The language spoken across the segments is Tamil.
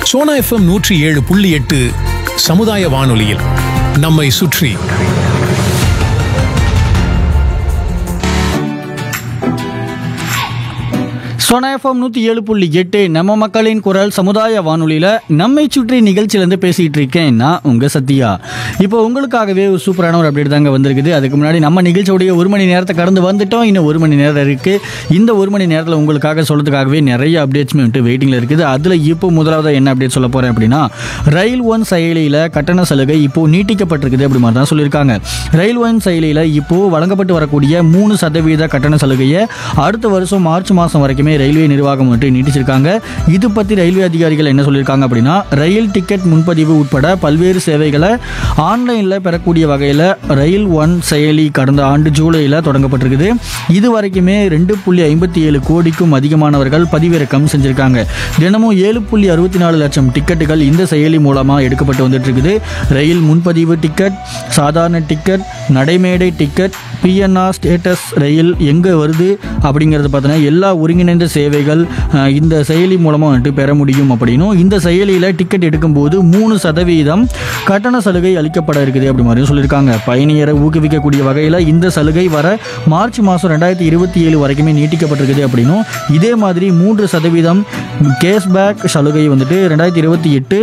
சோனா எஃப்எம் நூற்றி ஏழு புள்ளி எட்டு சமுதாய வானொலியில் நம்மை சுற்றி சோனா எஃப்எம் நூற்றி ஏழு புள்ளி எட்டு நம்ம மக்களின் குரல் சமுதாய வானொலியில் நம்மை சுற்றி நிகழ்ச்சியிலேருந்து பேசிகிட்டு இருக்கேன் நான் உங்கள் சத்யா இப்போ உங்களுக்காகவே ஒரு சூப்பரான ஒரு அப்டேட் தாங்க வந்திருக்குது அதுக்கு முன்னாடி நம்ம நிகழ்ச்சியோடைய ஒரு மணி நேரத்தை கடந்து வந்துட்டோம் இன்னும் ஒரு மணி நேரம் இருக்குது இந்த ஒரு மணி நேரத்தில் உங்களுக்காக சொல்கிறதுக்காகவே நிறைய அப்டேட்ஸுமே வந்துட்டு வெயிட்டிங்கில் இருக்குது அதில் இப்போ முதலாவது என்ன அப்டேட் சொல்ல போகிறேன் அப்படின்னா ரயில் ஒன் செயலியில் கட்டண சலுகை இப்போ நீட்டிக்கப்பட்டிருக்குது அப்படி மாதிரி தான் சொல்லியிருக்காங்க ரயில் ஒன் செயலியில் இப்போ வழங்கப்பட்டு வரக்கூடிய மூணு சதவீத கட்டண சலுகையை அடுத்த வருஷம் மார்ச் மாதம் வரைக்குமே ரயில்வே நிர்வாகம் வந்துட்டு நீட்டிச்சிருக்காங்க இது பற்றி ரயில்வே அதிகாரிகள் என்ன சொல்லியிருக்காங்க அப்படின்னா ரயில் டிக்கெட் முன்பதிவு உட்பட பல்வேறு சேவைகளை ஆன்லைனில் பெறக்கூடிய வகையில் ரயில் ஒன் செயலி கடந்த ஆண்டு ஜூலையில் தொடங்கப்பட்டிருக்குது இது வரைக்குமே ரெண்டு புள்ளி ஐம்பத்தி ஏழு கோடிக்கும் அதிகமானவர்கள் பதிவிறக்கம் செஞ்சுருக்காங்க தினமும் ஏழு புள்ளி அறுபத்தி நாலு லட்சம் டிக்கெட்டுகள் இந்த செயலி மூலமாக எடுக்கப்பட்டு வந்துட்டு இருக்குது ரயில் முன்பதிவு டிக்கெட் சாதாரண டிக்கெட் நடைமேடை டிக்கெட் பிஎன்ஆர் ஸ்டேட்டஸ் ரயில் எங்கே வருது அப்படிங்கிறது பார்த்தீங்கன்னா எல்லா ஒருங்கிணைந்த சேவைகள் அஹ், இந்த செயலி மூலமாக வந்துட்டு பெற முடியும் அப்படின்னும் இந்த செயலியில் டிக்கெட் எடுக்கும்போது மூணு சதவீதம் கட்டண சலுகை அளிக்கப்பட இருக்குது அப்படி மாதிரியும் சொல்லியிருக்காங்க பயணியரை ஊக்குவிக்கக்கூடிய வகையில் இந்த சலுகை வர மார்ச் மாதம் ரெண்டாயிரத்தி இருபத்தி ஏழு வரைக்குமே நீட்டிக்கப்பட்டிருக்குது அப்படின்னும் இதே மாதிரி மூன்று சதவீதம் கேஷ்பேக் சலுகை வந்துட்டு ரெண்டாயிரத்தி இருபத்தி எட்டு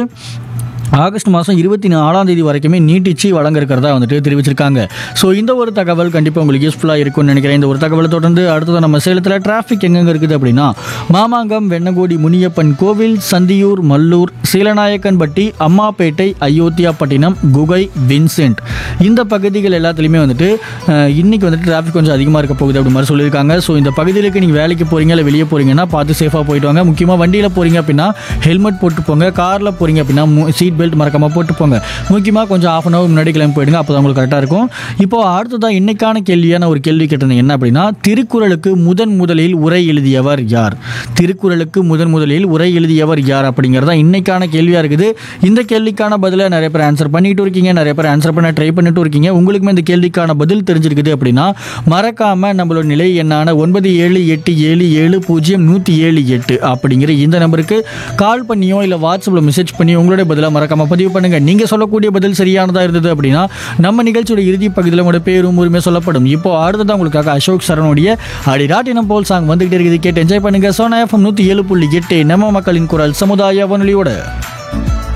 ஆகஸ்ட் மாதம் இருபத்தி நாலாம் தேதி வரைக்குமே நீட்டிச்சு வழங்க இருக்கிறதா வந்துட்டு தெரிவிச்சிருக்காங்க ஸோ இந்த ஒரு தகவல் கண்டிப்பாக உங்களுக்கு யூஸ்ஃபுல்லாக இருக்கும்னு நினைக்கிறேன் இந்த ஒரு தகவலை தொடர்ந்து அடுத்தது நம்ம சேலத்தில் டிராஃபிக் எங்கெங்க இருக்குது அப்படின்னா மாமாங்கம் வெண்ணகோடி முனியப்பன் கோவில் சந்தியூர் மல்லூர் சீலநாயக்கன்பட்டி அம்மாப்பேட்டை அயோத்தியாப்பட்டினம் குகை வின்சென்ட் இந்த பகுதிகள் எல்லாத்துலேயுமே வந்துட்டு அஹ், இன்னைக்கு வந்துட்டு டிராஃபிக் கொஞ்சம் அதிகமாக இருக்க போகுது அப்படி மாதிரி சொல்லியிருக்காங்க ஸோ இந்த பகுதிகளுக்கு நீங்கள் வேலைக்கு போகிறீங்க இல்லை வெளியே போகிறீங்கன்னா பார்த்து சேஃபாக போயிட்டு வாங்க முக்கியமாக வண்டியில் போகிறீங்க அப்படின்னா ஹெல்மெட் போட்டு போங்க காரில் போகிறீங்க அப்படின்னா சீட் பெல்ட் மறக்காமல் போட்டு போங்க முக்கியமாக கொஞ்சம் ஆஃப் அன் ஹவர் முன்னாடி கிளம்பி போயிடுங்க அப்போ தான் உங்களுக்கு கரெக்டாக இருக்கும் இப்போ அடுத்ததான் இன்னைக்கான கேள்வியான ஒரு கேள்வி கேட்டிருந்தேன் என்ன அப்படின்னா திருக்குறளுக்கு முதன் முதலில் உரை எழுதியவர் யார் திருக்குறளுக்கு முதன் முதலில் உரை எழுதியவர் யார் அப்படிங்கிறதா இன்னைக்கான கேள்வியாக இருக்குது இந்த கேள்விக்கான பதிலை நிறைய பேர் ஆன்சர் பண்ணிட்டு இருக்கீங்க நிறைய பேர் ஆன்சர் பண்ண ட்ரை பண்ணிட்டு இருக்கீங்க உங்களுக்குமே இந்த கேள்விக்கான பதில் தெரிஞ்சிருக்குது அப்படின்னா மறக்காம நம்மளோட நிலை எண்ணான ஒன்பது ஏழு எட்டு ஏழு ஏழு பூஜ்ஜியம் நூற்றி ஏழு எட்டு அப்படிங்கிற இந்த நம்பருக்கு கால் பண்ணியோ இல்லை வாட்ஸ்அப்பில் மெசேஜ் பண்ணி உங்களுடைய பதிலாக மறக்காம பதிவு பண்ணுங்க நீங்கள் சொல்லக்கூடிய பதில் சரியானதாக இருந்தது அப்படின்னா நம்ம நிகழ்ச்சியோட இறுதி பகுதியில் உங்களோட பேரும் உரிமை சொல்லப்படும் இப்போ அடுத்ததான் உங்களுக்காக அசோக் சரணுடைய அடி ராட்டினம் போல் சாங் வந்துகிட்டே இருக்குது கேட்டு என்ஜாய் பண்ணுங்க சோனா எஃப்எம் நூற்றி ஏழு புள்ளி எட்டு நம்ம மக்களின் குரல் சமுதாய வானொலியோட